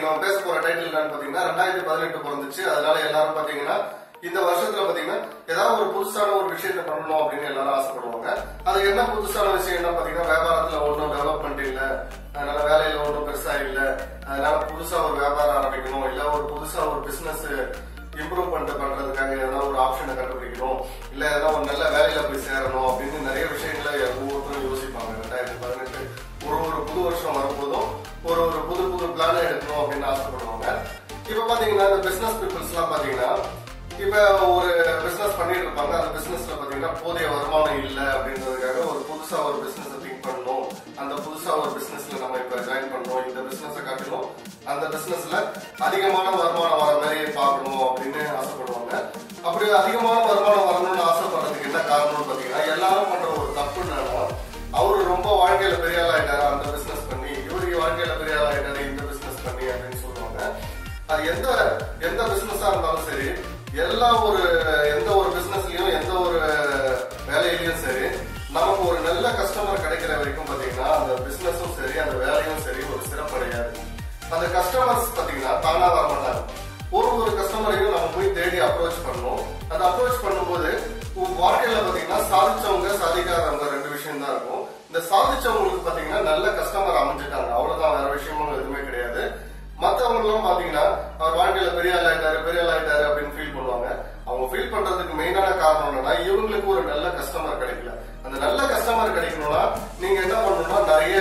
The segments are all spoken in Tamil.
இன்னைக்கு நம்ம பேச போற டைட்டில் என்னன்னு பாத்தீங்கன்னா ரெண்டாயிரத்தி பதினெட்டு பிறந்துச்சு அதனால எல்லாரும் பாத்தீங்கன்னா இந்த வருஷத்துல பாத்தீங்கன்னா ஏதாவது ஒரு புதுசான ஒரு விஷயத்த பண்ணணும் அப்படின்னு எல்லாரும் ஆசைப்படுவாங்க அது என்ன புதுசான விஷயம் என்ன பாத்தீங்கன்னா வியாபாரத்துல ஒன்றும் டெவலப்மெண்ட் இல்ல அதனால வேலையில ஒன்றும் பெருசா இல்ல அதனால புதுசா ஒரு வியாபாரம் ஆரம்பிக்கணும் இல்ல ஒரு புதுசா ஒரு பிசினஸ் இம்ப்ரூவ் பண்ணிட்டு பண்றதுக்காக ஏதாவது ஒரு ஆப்ஷனை கண்டுபிடிக்கணும் இல்ல ஏதாவது ஒரு நல்ல வேலையில போய் சேரணும் அப்படின்னு நிறைய விஷயங்களை ஒவ்வொருத்தரும் யோசிப்பாங்க ரெண்டாயிரத்தி பதினெட்டு ஒரு ஒரு புது வருஷம் வரும்போதும் ஒரு ஒரு புது புது பிளான் எடுக்கணும் அப்படின்னு ஆசைப்படுவாங்க இப்ப பாத்தீங்கன்னா இந்த பிசினஸ் பீப்புள்ஸ் எல்லாம் பாத்தீங்கன்னா இப்ப ஒரு பிசினஸ் பண்ணிட்டு இருப்பாங்க அந்த பிசினஸ்ல பாத்தீங்கன்னா போதிய வருமானம் இல்ல அப்படின்றதுக்காக ஒரு புதுசா ஒரு பிசினஸ் திங்க் பண்ணணும் அந்த புதுசா ஒரு பிசினஸ்ல நம்ம இப்ப ஜாயின் பண்ணணும் இந்த பிசினஸ் காட்டிலும் அந்த பிசினஸ்ல அதிகமான வருமானம் வர மாதிரி பார்க்கணும் அப்படின்னு ஆசைப்படுவாங்க அப்படி அதிகமான வருமானம் வரணும்னு ஆசைப்படுறதுக்கு என்ன காரணம்னு பாத்தீங்கன்னா எல்லாரும் பண்ற ஒரு தப்பு என்னன்னா அவரு ரொம்ப வாழ்க்கையில பெரிய ஆள் ஆயிட்டாரு அந்த பிசினஸ் பண்ணி இவருக்கு வாழ்க்கையில பெரிய ஆள் ஆயிட்டாரு இந்த பிசினஸ் பண்ணி அப்படின்னு சொல்லுவாங்க அது எந்த எந்த பிசினஸா இருந்தாலும் சரி எல்லா ஒரு எந்த ஒரு பிசினஸ்லயும் எந்த ஒரு வேலையிலயும் சரி நமக்கு ஒரு நல்ல கஸ்டமர் கிடைக்கிற வரைக்கும் பாத்தீங்கன்னா அந்த பிசினஸும் சரி அந்த வேலையும் சரி ஒரு சிறப்படையாது அந்த கஸ்டமர்ஸ் பாத்தீங்கன்னா தானா வர மாட்டாங்க ஒரு ஒரு கஸ்டமரையும் நம்ம போய் தேடி அப்ரோச் பண்ணணும் அந்த அப்ரோச் பண்ணும்போது உங்க வாழ்க்கையில பாத்தீங்கன்னா சாதிச்சவங்க சாதிக்காதவங்க ரெண்டு விஷயம் தான் இருக்கும் இந்த சாதிச்சவங்களுக்கு பாத்தீங்கன்னா நல்ல கஸ்டமர் அமைஞ்சிட்டாங்க அவ்வளவுதான் வேற விஷயமும் எதுவுமே கிடையாது மத்தவங்க எல்லாம் பாத்தீங்கன்னா அவர் வாழ்க்கையில பெரிய ஆள் ஆயிட்டாரு பெரிய ஆள் ஆயிட்டாரு அப்படின்னு ஃபீல் பண்ணுவாங்க அவங்க ஃபீல் பண்றதுக்கு மெயினான காரணம் என்னன்னா இவங்களுக்கு ஒரு நல்ல கஸ்டமர் கிடைக்கல அந்த நல்ல கஸ்டமர் கிடைக்கணும்னா நீங்க என்ன பண்ணணும்னா நிறைய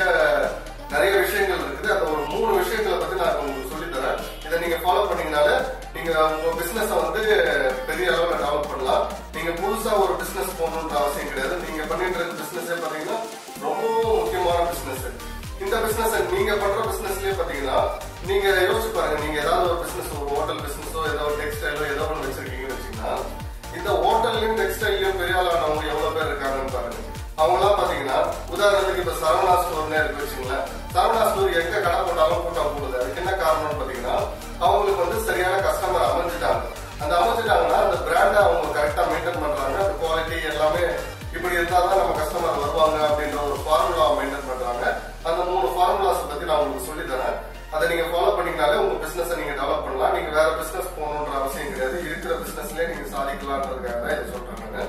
நிறைய விஷயங்கள் இருக்குது அந்த ஒரு மூணு விஷயங்களை பத்தி நான் உங்களுக்கு சொல்லி தரேன் இதை நீங்க ஃபாலோ பண்ணீங்கனால நீங்க உங்க பிசினஸ் வந்து பெரிய அளவுல டெவலப் பண்ணலாம் நீங்க புதுசா ஒரு பிசினஸ் போகணுன்ற அவசியம் கிடையாது நீங்க பண்ணிட்டு இருக்க பிசினஸே பாத்தீங்கன்னா ரொம்ப முக்கியமான பிசினஸ் இந்த பிசினஸ் நீங்க பண்ற பிசினஸ்லயே பாத்தீங்கன்னா நீங்க யோசிச்சு பாருங்க நீங்க ஏதாவது ஒரு பிசினஸ் ஒரு ஹோட்டல் பிசினஸோ ஏதோ ஒரு டெக்ஸ்டைலோ ஏதோ ஒன்று வச்சிருக்கீங்கன்னு வச்சீங்கன்னா இந்த ஹோட்டல்லையும் டெக்ஸ்டைல்லையும் பெரிய ஆளானவங்க எவ்வளவு பேர் இருக்காங்கன்னு பாருங்க அவங்க எல்லாம் பாத்தீங்கன்னா உதாரணத்துக்கு இப்ப சரவணா ஸ்டோர்னே இருக்கு வச்சுங்களேன் சரவணா ஸ்டோர் எங்க கடை போட்டாலும் கூட்டம் போடுது அதுக்கு என்ன காரணம்னு பாத்தீங்கன்னா அவங்களுக்கு வந்து சரியான கஸ்டமர் அமைஞ்சிட்டாங்க அந்த அமைஞ்சிட்டாங்கன்னா அந்த பிராண்டை அவங்க கரெக்டா மெயின்டைன் பண்றாங்க அந்த குவாலிட்டி எல்லாமே இப்படி இருந்தாதான் நம்ம கஸ்டமர் வருவாங்க அப்படின்ற ஒரு ஃபார்முலா மெயின்டைன் பண்றாங்க அந்த மூணு ஃபார்முலாஸ் பத்தி நான் உங்களுக்கு சொல்லி தரேன் அதை நீங்க ஃபாலோ பண்ணீங்கனாலே உங்க பிசினஸ் நீங்க டெவலப் பண்ணலாம் நீங்க வேற பிசினஸ் போகணுன்ற அவசியம் கிடையாது இருக்கிற பிசினஸ்லயே நீங்க சாதிக்கலாம்ன்றதுக்காக தான் இதை சொல்றேன் நானு.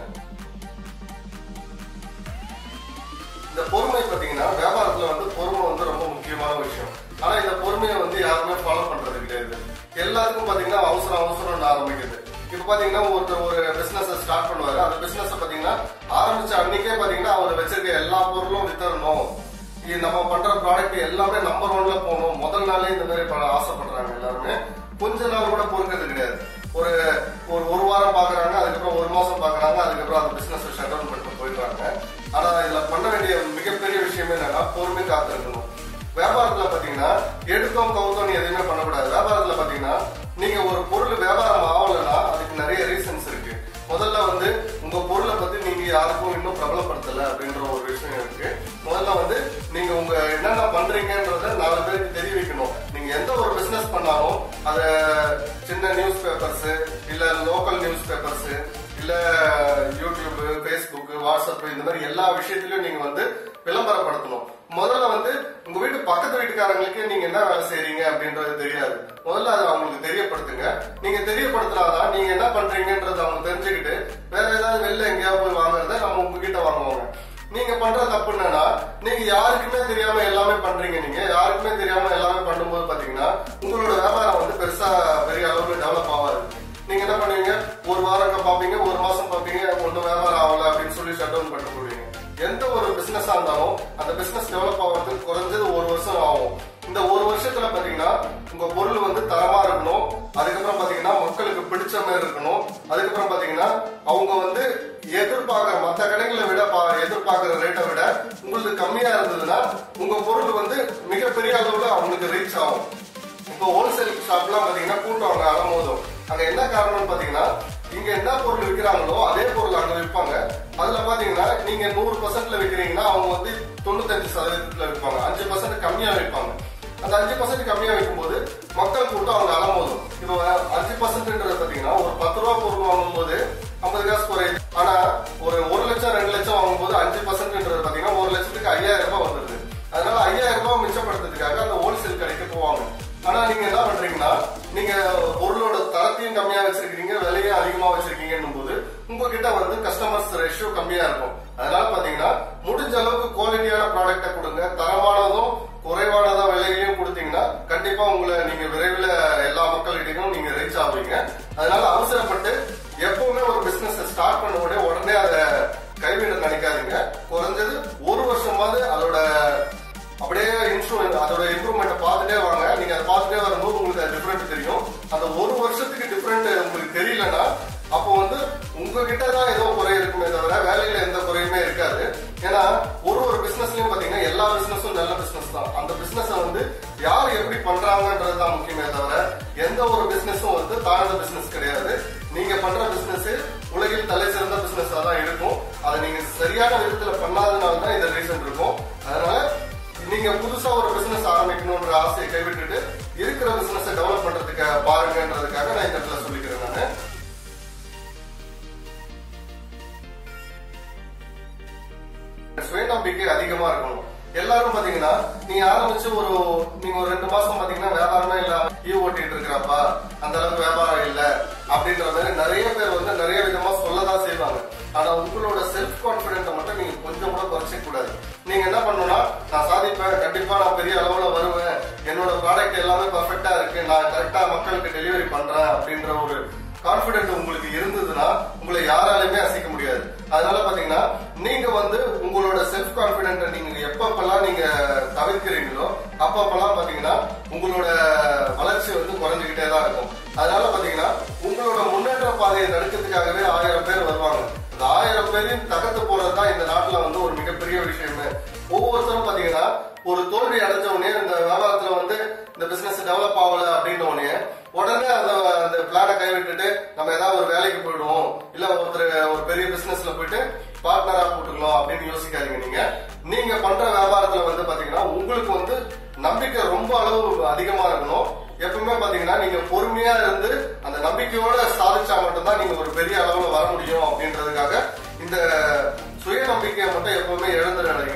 இந்த பொறுமை பாத்தீங்கன்னா வியாபாரத்துல வந்து பொறுமை வந்து ரொம்ப முக்கியமான விஷயம் ஆனா இந்த பொறுமையை வந்து யாருமே ஃபாலோ பண்றது கிடையாது எல்லாருக்கும் பாத்தீங்கன்னா அவசரம் அவசரம்னு ஆரம்பிக்குது இப்ப பாத்தீங்கன்னா ஒருத்தர் ஒரு பிசினஸ் ஸ்டார்ட் பண்ணுவாரு அந்த பிசினஸ் பாத்தீங்கன்னா ஆரம்பிச்ச அன்னைக்கே பாத்தீங்கன்னா அவர் வச்சிருக்க எல்லா பொருளும் வித்தரணும் இது நம்ம பண்ற ப்ராடக்ட் எல்லாமே நம்பர் ஒன்ல போகணும் முதல் நாளே இந்த மாதிரி பண்ண ஆசைப்படுறாங்க எல்லாருமே கொஞ்ச நாள் கூட பொறுக்கிறது கிடையாது ஒரு ஒரு ஒரு வாரம் பாக்குறாங்க அதுக்கப்புறம் ஒரு மாசம் பாக்குறாங்க அதுக்கப்புறம் அந்த பிசினஸ் ஷட் டவுன் பண்ணிட்டு போயிடுறாங்க ஆனா இதுல பண்ண வேண்டிய மிகப்பெரிய விஷயமே என்னன்னா பொறுமை காத்திருக்கணும் வியாபாரத்துல பாத்தீங்கன்னா எடுத்தோம் கவுத்தோம் எதுவுமே பண்ணக்கூடாது வியாபாரத்துல பாத்தீங்கன்னா நீங்க ஒரு பொருள் வியாபாரம் ஆகலைன்னா அதுக்கு நிறைய ரீசன்ஸ் இருக்கு முதல்ல வந்து உங்க பொருளை பத்தி நீங்க யாருக்கும் இன்னும் பிரபலப்படுத்தல அப்படின்ற ஒரு விஷயம் இருக்கு முதல்ல வந்து நீங்க உங்க என்னென்ன பண்றீங்கன்றத நாலு பேருக்கு தெரிய வைக்கணும் நீங்க எந்த ஒரு பிசினஸ் பண்ணாலும் அத சின்ன நியூஸ் பேப்பர்ஸ் இல்ல லோக்கல் நியூஸ் பேப்பர்ஸ் இல்ல யூடியூப் ஃபேஸ்புக் வாட்ஸ்அப் இந்த மாதிரி எல்லா விஷயத்திலயும் நீங்க வந்து விளம்பரப்படுத்தணும் முதல்ல வந்து உங்க வீட்டு பக்கத்து வீட்டுக்காரங்களுக்கு நீங்க என்ன வேலை செய்றீங்க அப்படின்றது தெரியாது முதல்ல அதை அவங்களுக்கு தெரியப்படுத்துங்க நீங்க தெரியப்படுத்தினாதான் நீங்க என்ன பண்றீங்கன்றத அவங்க தெரிஞ்சுக்கிட்டு வேற ஏதாவது வெளில எங்கேயாவது போய் வாங்குறத நம்ம உங்ககிட்ட வாங்குவாங்க நீங்க பண்ற தப்பு என்னன்னா நீங்க யாருக்குமே தெரியாம எல்லாமே பண்றீங்க நீங்க யாருக்குமே தெரியாம எல்லாமே பண்ணும்போது பாத்தீங்கன்னா உங்களோட வியாபாரம் வந்து பெருசா பெரிய அளவுல டெவலப் ஆகாது நீங்க என்ன பண்ணுவீங்க ஒரு வாரம் பாப்பீங்க ஒரு மாசம் பாப்பீங்க ஒன்றும் வியாபாரம் ஆகல அப்படின்னு சொல்லி ஷட் டவுன் பண்ணிட்டு போடுவீங்க எந்த ஒரு பிசினஸா இருந்தாலும் அந்த பிசினஸ் டெவலப் ஆகிறதுக்கு குறைஞ்சது ஒரு வருஷம் ஆகும் இந்த ஒரு வருஷத்துல பாத்தீங்கன்னா உங்க பொருள் வந்து தரமா இருக்கணும் அதுக்கப்புறம் பாத்தீங்கன்னா மக்களுக்கு பிடிச்ச மாதிரி இருக்கணும் அதுக்கப்புறம் பாத்தீங்கன்னா அவங்க வந்து எதிர்பார்க்கிற மத்த கடைகளை விட பா- எதிர்பார்க்கிற ரேட்டை விட உங்களுக்கு கம்மியா இருந்ததுன்னா உங்க பொருள் வந்து மிகப்பெரிய அளவுல அவங்களுக்கு ரீச் ஆகும் இப்போ ஹோல்சேல் ஷாப்லாம் பாத்தீங்கன்னா கூட்டம் அங்க அலமோதும் அங்க என்ன காரணம்னு பாத்தீங்கன்னா இங்க என்ன பொருள் விற்கிறாங்களோ அதே பொருள் அங்க விற்பாங்க அதுல பாத்தீங்கன்னா நீங்க நூறு பர்சன்ட்ல விற்கிறீங்கன்னா அவங்க வந்து தொண்ணூத்தஞ்சு சதவீதத்துல விற்பாங்க அஞ்சு பர்சன்ட் கம்மியா விற்பாங்க அந்த அஞ்சு பர்சன்ட் கம்மியா வைக்கும்போது மக்கள் கூட்டம் அவங்க அலமோதும் இப்போ அஞ்சு பர்சன்ட்ன்றது பாத்தீங்கன்னா ஒரு பத்து ரூபா பொருள் வாங்கும்போது ஐம்பது காசு குறையுது ஆனா ஒரு ஒரு லட்சம் ரெண்டு லட்சம் வாங்கும்போது அஞ்சு பர்சன்ட்ன்றது பாத்தீங்கன்னா ஒரு லட்சத்துக்கு ஐயாயிரம் ரூபாய் வந்துருது அதனால ஐயாயிரம் ரூபாய் மிச்சப்படுத்துறதுக்காக அந்த ஹோல்சேல் கடைக்கு போவாங்க ஆனா நீங்க என்ன நீங்க பொருளோட தரத்தையும் கம்மியா வச்சிருக்கீங்க விலையும் அதிகமா வச்சிருக்கீங்கன்னும் போது உங்ககிட்ட வந்து கஸ்டமர்ஸ் ரேஷியோ கம்மியா இருக்கும் அதனால பாத்தீங்கன்னா முடிஞ்ச அளவுக்கு குவாலிட்டியான ப்ராடக்ட்டை கொடுங்க தரமானதும் குறைவானதா விலையிலையும் கொடுத்தீங்கன்னா கண்டிப்பா உங்களை நீங்க விரைவில் எல்லா மக்களிடையும் நீங்க ரீச் ஆவீங்க அதனால அவசரப்பட்டு எப்பவுமே ஒரு பிசினஸ் ஸ்டார்ட் பண்ண உடனே உடனே அதை கைவிட நினைக்காதீங்க குறைஞ்சது ஒரு வருஷமாவது அதோட அப்படியே இன்ஸ்ட்ருமெண்ட் அதோட இம்ப்ரூவ்மெண்ட்டை பார்த்துட்டே வாங்க நீங்க அதை பார்த்துட்டே வரும்போது உங்களுக்கு அது டிஃபரெண்ட் தெரியும் அந்த ஒரு வருஷத்துக்கு டிஃபரெண்ட் உங்களுக்கு தெரியலன்னா அப்போ வந்து உங்ககிட்ட தான் ஏதோ குறை இருக்குமே தவிர வேலையில எந்த குறையுமே இருக்காது ஏன்னா ஒரு ஒரு பிசினஸ்லயும் பாத்தீங்கன்னா எல்லா பிசினஸும் நல்ல பிசினஸ் தான் அந்த பிசினஸ் வந்து யார் எப்படி பண்றாங்கன்றது தான் முக்கியமே தவிர எந்த ஒரு பிசினஸும் வந்து தாழ்ந்த பிசினஸ் கிடையாது நீங்க பண்ற பிசினஸ் உலகில் தலை சிறந்த பிசினஸ் தான் இருக்கும் அதை நீங்க சரியான விதத்துல பண்ணாதனால தான் இந்த ரீசன் இருக்கும் அதனால நீங்க புதுசா ஒரு பிசினஸ் ஆரம்பிக்கணும்ன்ற ஆசையை கைவிட்டுட்டு இருக்கிற பிசினஸ் டெவலப் பண்றதுக்கு பாருங்கன்றதுக்காக நான் இந்த இடத்துல சொல்லிக்கிறேன் நானு சுயநம்பிக்கை அதிகமா இருக்கணும் எல்லாரும் பாத்தீங்கன்னா நீங்க ஆரம்பிச்சு ஒரு நீங்க ஒரு ரெண்டு மாசம் பாத்தீங்கன்னா வியாபாரமே இல்ல ஈ ஓட்டிட்டு இருக்கிறப்பா அந்த அளவுக்கு வியாபாரம் இல்ல அப்படின்ற மாதிரி நிறைய பேர் வந்து நிறைய விதமா சொல்லதான் செய்வாங்க ஆனா உங்களோட செல்ஃப் கான்பிடென்ட்டை மட்டும் நீங்க கொஞ்சம் கூட குறைச்சிக்க கூடாது நீங்க என்ன பண்ணணும்னா நான் சாதிப்பேன் கண்டிப்பா நான் பெரிய அளவுல வருவேன் என்னோட ப்ராடக்ட் எல்லாமே பர்ஃபெக்டா இருக்கு நான் கரெக்டா மக்களுக்கு டெலிவரி பண்றேன் அப்படின்ற ஒரு கான்பிடென்ட் உங்களுக்கு இருந்ததுன்னா உங்களை யாராலுமே அசைக்க முடியாது அதனால பாத்தீங்கன்னா நீங்க வந்து உங்களோட செல்ஃப் கான்பிடென்ட நீங்க எப்பப்பெல்லாம் நீங்க தவிர்க்கிறீங்களோ அப்பப்பெல்லாம் பாத்தீங்கன்னா உங்களோட வளர்ச்சி வந்து குறைஞ்சுக்கிட்டே தான் இருக்கும் அதனால பாத்தீங்கன்னா உங்களோட முன்னேற்ற பாதையை தடுக்கிறதுக்காகவே ஆயிரம் பேர் வருவாங்க அந்த ஆயிரம் பேரையும் தகர்த்து போறதுதான் இந்த நாட்டுல வந்து ஒரு மிகப்பெரிய விஷயமே ஒவ்வொருத்தரும் பாத்தீங்கன்னா ஒரு தோல்வி அடைஞ்ச உடனே இந்த வியாபாரத்துல வந்து இந்த பிசினஸ் டெவலப் ஆகல அப்படின்ன உடனே உடனே அந்த அந்த பிளானை கைவிட்டுட்டு நம்ம ஏதாவது ஒரு வேலைக்கு போயிடுவோம் இல்ல ஒருத்தர் ஒரு பெரிய பிசினஸ்ல போயிட்டு பார்ட்னரா போட்டுக்கலாம் அப்படின்னு யோசிக்காதீங்க நீங்க நீங்க பண்ற வியாபாரத்துல வந்து பாத்தீங்கன்னா உங்களுக்கு வந்து நம்பிக்கை ரொம்ப அளவு அதிகமா இருக்கணும் எப்பவுமே பாத்தீங்கன்னா நீங்க பொறுமையா இருந்து அந்த நம்பிக்கையோட சாதிச்சா மட்டும்தான் நீங்க ஒரு பெரிய அளவுல வர முடியும் அப்படின்றதுக்காக இந்த சுய நம்பிக்கையை மட்டும் எப்பவுமே இழந்துடாதீங்க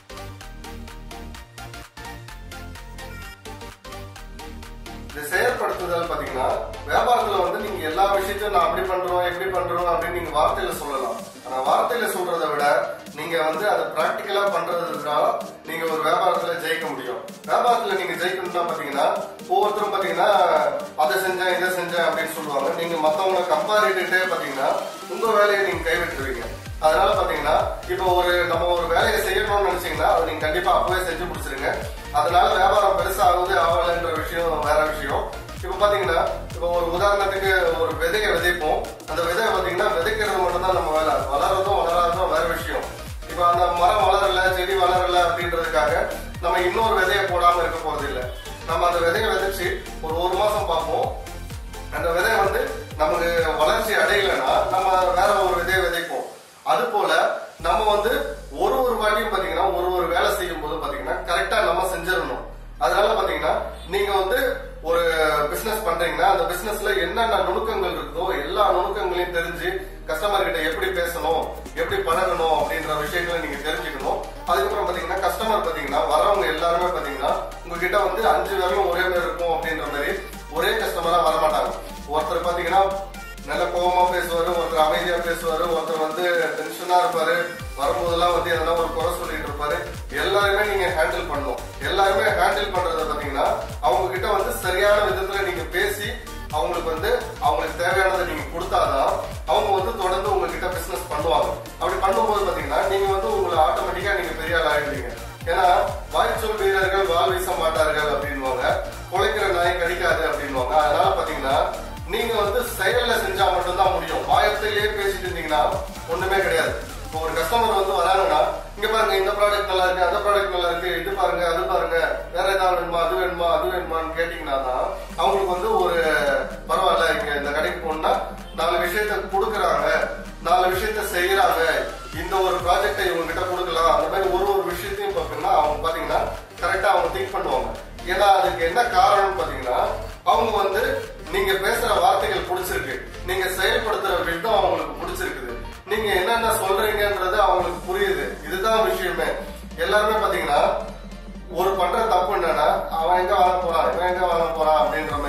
இந்த செயல்படுத்துதல் பாத்தீங்கன்னா வியாபாரத்துல வந்து நீங்க எல்லா விஷயத்தையும் நான் அப்படி பண்றோம் எப்படி பண்றோம் அப்படின்னு நீங்க வார்த்தையில சொல்லலாம் ஆனா வார்த்தையில சொல்றதை விட நீங்க வந்து அதை பிராக்டிக்கலா பண்றதுனால நீங்க ஒரு வியாபாரத்துல ஜெயிக்க முடியும் வியாபாரத்துல நீங்க ஜெயிக்கணும்னா பாத்தீங்கன்னா ஒவ்வொருத்தரும் பாத்தீங்கன்னா அதை செஞ்சேன் இதை செஞ்சேன் அப்படின்னு சொல்லுவாங்க நீங்க மத்தவங்களை கம்பாரிட்டே பாத்தீங்கன்னா உங்க வேலையை நீங்க கைவிட்டுருவீங்க அதனால பாத்தீங்கன்னா இப்போ ஒரு நம்ம ஒரு வேலையை செய்யணும்னு நினைச்சீங்கன்னா அதை நீங்க கண்டிப்பா அப்பவே செஞ்சு முடிச்சிருங்க அதனால வியாபாரம் பெருசா ஆகுது ஆகலைன்ற விஷயம் வேற விஷயம் இப்ப பாத்தீங்கன்னா இப்போ ஒரு உதாரணத்துக்கு ஒரு விதையை விதைப்போம் அந்த விதையை பாத்தீங்கன்னா விதைக்கிறது மட்டும் தான் நம்ம வேலை வளர்றதும் வளராததும் வேற விஷயம் இப்ப அந்த மரம் வளரல செடி வளரல அப்படின்றதுக்காக நம்ம இன்னொரு விதையை போடாம இருக்க போறது இல்ல நம்ம அந்த விதையை விதைச்சு ஒரு ஒரு மாசம் பார்ப்போம் அந்த விதை வந்து நமக்கு வளர்ச்சி அடையலைன்னா நம்ம வேற ஒரு விதையை விதைப்போம் அது போல நம்ம வந்து ஒரு ஒரு வாட்டியும் பாத்தீங்கன்னா ஒரு ஒரு வேலை செய்யும் போது பாத்தீங்கன்னா கரெக்டா நம்ம செஞ்சிடணும் அதனால பாத்தீங்கன்னா நீங்க வந்து ஒரு பிசினஸ் பண்றீங்கன்னா அந்த பிசினஸ்ல என்னென்ன நுணுக்கங்கள் இருக்குதோ எல்லா நுணுக்கங்களையும் தெரிஞ்சு கஸ்டமர் கிட்ட எப்படி பேசணும் எப்படி பழகணும் அப்படின்ற விஷயங்களை நீங்க தெரிஞ்சுக்கணும் அதுக்கப்புறம் பாத்தீங்கன்னா கஸ்டமர் பாத்தீங்கன்னா வரவங்க எல்லாருமே பாத்தீங்கன்னா உங்ககிட்ட வந்து அஞ்சு விரலும் ஒரே மாதிரி இருக்கும் அப்படின்ற மாதிரி ஒரே கஸ்டமரா வரமாட்டாங்க ஒருத்தர் பாத்தீங்கன்னா நல்ல கோவமா பேசுவாரு ஒருத்தர் அமைதியா பேசுவாரு ஒருத்தர் வந்து டென்ஷனா இருப்பாரு வரும்போதெல்லாம் வந்து எதனா ஒரு குறை சொல்லிட்டு இருப்பாரு எல்லாருமே நீங்க ஹேண்டில் பண்ணணும் எல்லாருமே ஹேண்டில் பண்றத பாத்தீங்கன்னா அவங்க கிட்ட வந்து சரியான விதத்துல நீங்க பேசி அவங்களுக்கு வந்து அவங்களுக்கு தேவையானதை நீங்க கொடுத்தாதான் அவங்க வந்து தொடர்ந்து உங்ககிட்ட பிசினஸ் பண்ணுவாங்க அப்படி பண்ணும்போது பாத்தீங்கன்னா நீங்க வந்து உங்களை ஆட்டோமேட்டிக்கா நீங்க பெரிய ஆள் ஆயிடுவீங்க ஏன்னா வாய்ச்சொல் வீரர்கள் வால் வீச மாட்டார்கள் அப்படின்வாங்க குலைக்கிற நாய் கடிக்காது அப்படின்வாங்க அதனால பாத்தீங்கன்னா நீங்க வந்து செயல்ல செஞ்சா மட்டும்தான் முடியும் வாயத்திலேயே பேசிட்டு இருந்தீங்கன்னா ஒண்ணுமே கிடையாது இப்போ ஒரு கஸ்டமர் வந்து வராங்கன்னா இங்க பாருங்க இந்த ப்ராடக்ட் நல்லா இருக்கு அந்த ப்ராடக்ட் நல்லா இருக்கு இது பாருங்க அது பாருங்க வேற ஏதாவது வேணுமா அது வேணுமா அது வேணுமான்னு கேட்டீங்கன்னா தான் அவங்களுக்கு வந்து ஒரு பரவாயில்ல இங்க இந்த கடைக்கு போனா நாலு விஷயத்த கொடுக்குறாங்க நாலு விஷயத்த செய்யறாங்க இந்த ஒரு ப்ராஜெக்டை இவங்க கிட்ட கொடுக்கலாம் அந்த மாதிரி ஒரு ஒரு விஷயத்தையும் பாத்தீங்கன்னா அவங்க பாத்தீங்கன்னா கரெக்டா அவங்க திங்க் பண்ணுவாங்க ஏன்னா அதுக்கு என்ன காரணம்னு பாத்தீங்கன்னா அவங்க வந்து நீங்க பேசுற வார்த்தைகள் பிடிச்சிருக்கு நீங்க செயல்படுத்துற விதம் அவங்களுக்கு பிடிச்சிருக்குது நீங்க என்னென்ன சொல்றீங்கன்றது அவங்களுக்கு புரியுது இதுதான் விஷயமே எல்லாருமே பாத்தீங்கன்னா ஒரு பண்ற தப்பு என்னன்னா அவன் எங்க வாங்க போறான் இவன் எங்க வாங்க போறான் அப்படின்ற மாதிரி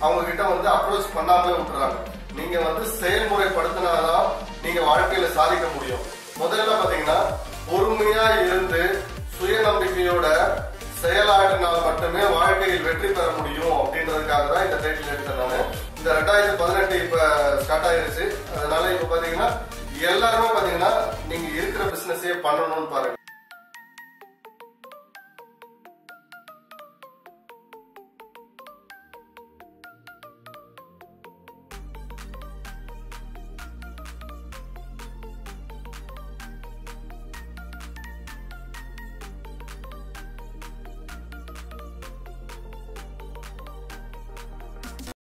அவங்க கிட்ட வந்து அப்ரோச் பண்ணாமலே விட்டுறாங்க நீங்க வந்து செயல்முறைப்படுத்தினாதான் நீங்க வாழ்க்கையில சாதிக்க முடியும் முதல்ல பாத்தீங்கன்னா பொறுமையா இருந்து சுயநம்பிக்கையோட செயலாடினால் மட்டுமே வாழ்க்கையில் வெற்றி பெற முடியும் அப்படின்றதுக்காக தான் இந்த டைட்டில் எடுத்தேன் நானு இந்த ரெண்டாயிரத்தி பதினெட்டு இப்ப ஸ்டார்ட் ஆயிருச்சு அதனால இப்ப பாத்தீங்கன்னா எல்லாருமே பாத்தீங்கன்னா நீங்க இருக்கிற பிசினஸே பண்ணணும்னு பாருங்க